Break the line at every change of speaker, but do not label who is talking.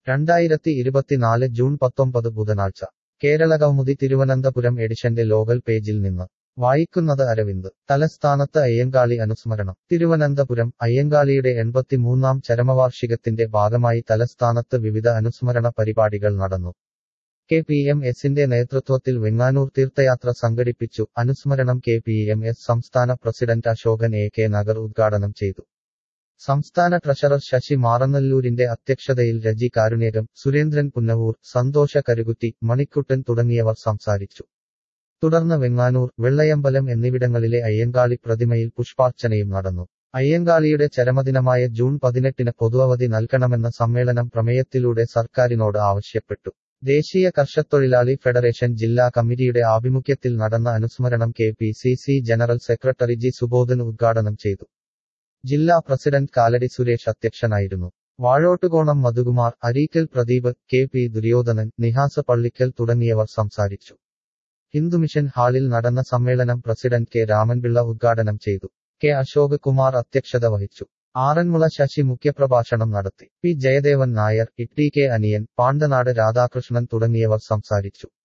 രണ്ടായിരത്തി ഇരുപത്തിനാല് ജൂൺ പത്തൊമ്പത് ബുധനാഴ്ച കേരള കൗമുദി തിരുവനന്തപുരം എഡിഷന്റെ ലോകൽ പേജിൽ നിന്ന് വായിക്കുന്നത് അരവിന്ദ് തലസ്ഥാനത്ത് അയ്യങ്കാളി അനുസ്മരണം തിരുവനന്തപുരം അയ്യങ്കാളിയുടെ എൺപത്തിമൂന്നാം ചരമവാർഷികത്തിന്റെ ഭാഗമായി തലസ്ഥാനത്ത് വിവിധ അനുസ്മരണ പരിപാടികൾ നടന്നു കെ പി എം എസിന്റെ നേതൃത്വത്തിൽ വെങ്ങാനൂർ തീർത്ഥയാത്ര സംഘടിപ്പിച്ചു അനുസ്മരണം കെ പി എം എസ് സംസ്ഥാന president Ashokan A K Nagar ഉദ്ഘാടനം ചെയ്തു സംസ്ഥാന ട്രഷറർ ശശി മാറനല്ലൂരിന്റെ അധ്യക്ഷതയിൽ രജി കാരുണ്യകം സുരേന്ദ്രൻ പുന്നവൂർ സന്തോഷ കരുകുറ്റി മണിക്കുട്ടൻ തുടങ്ങിയവർ സംസാരിച്ചു തുടർന്ന് വെങ്ങാനൂർ വെള്ളയമ്പലം എന്നിവിടങ്ങളിലെ അയ്യങ്കാളി പ്രതിമയിൽ പുഷ്പാർച്ചനയും നടന്നു അയ്യങ്കാളിയുടെ ചരമദിനമായ ജൂൺ പതിനെട്ടിന് പൊതുവധി നൽകണമെന്ന സമ്മേളനം പ്രമേയത്തിലൂടെ സർക്കാരിനോട് ആവശ്യപ്പെട്ടു ദേശീയ കർഷത്തൊഴിലാളി ഫെഡറേഷൻ ജില്ലാ കമ്മിറ്റിയുടെ ആഭിമുഖ്യത്തിൽ നടന്ന അനുസ്മരണം K P C C general secretary G Subodhan ഉദ്ഘാടനം ചെയ്തു ജില്ലാ പ്രസിഡന്റ് കാലടി സുരേഷ് അധ്യക്ഷനായിരുന്നു വാഴോട്ടുകോണം മധുകുമാർ അരീക്കൽ പ്രദീപ് കെ പി ദുര്യോധനൻ നിഹാസ പള്ളിക്കൽ തുടങ്ങിയവർ സംസാരിച്ചു ഹിന്ദുമിഷൻ ഹാളിൽ നടന്ന സമ്മേളനം പ്രസിഡന്റ് കെ രാമൻപിള്ള ഉദ്ഘാടനം ചെയ്തു കെ അശോക് കുമാർ അധ്യക്ഷത വഹിച്ചു ആറന്മുള ശശി മുഖ്യപ്രഭാഷണം നടത്തി P Jayadevan Nair E T K Aniyan Pandanad Radhakrishnan തുടങ്ങിയവർ സംസാരിച്ചു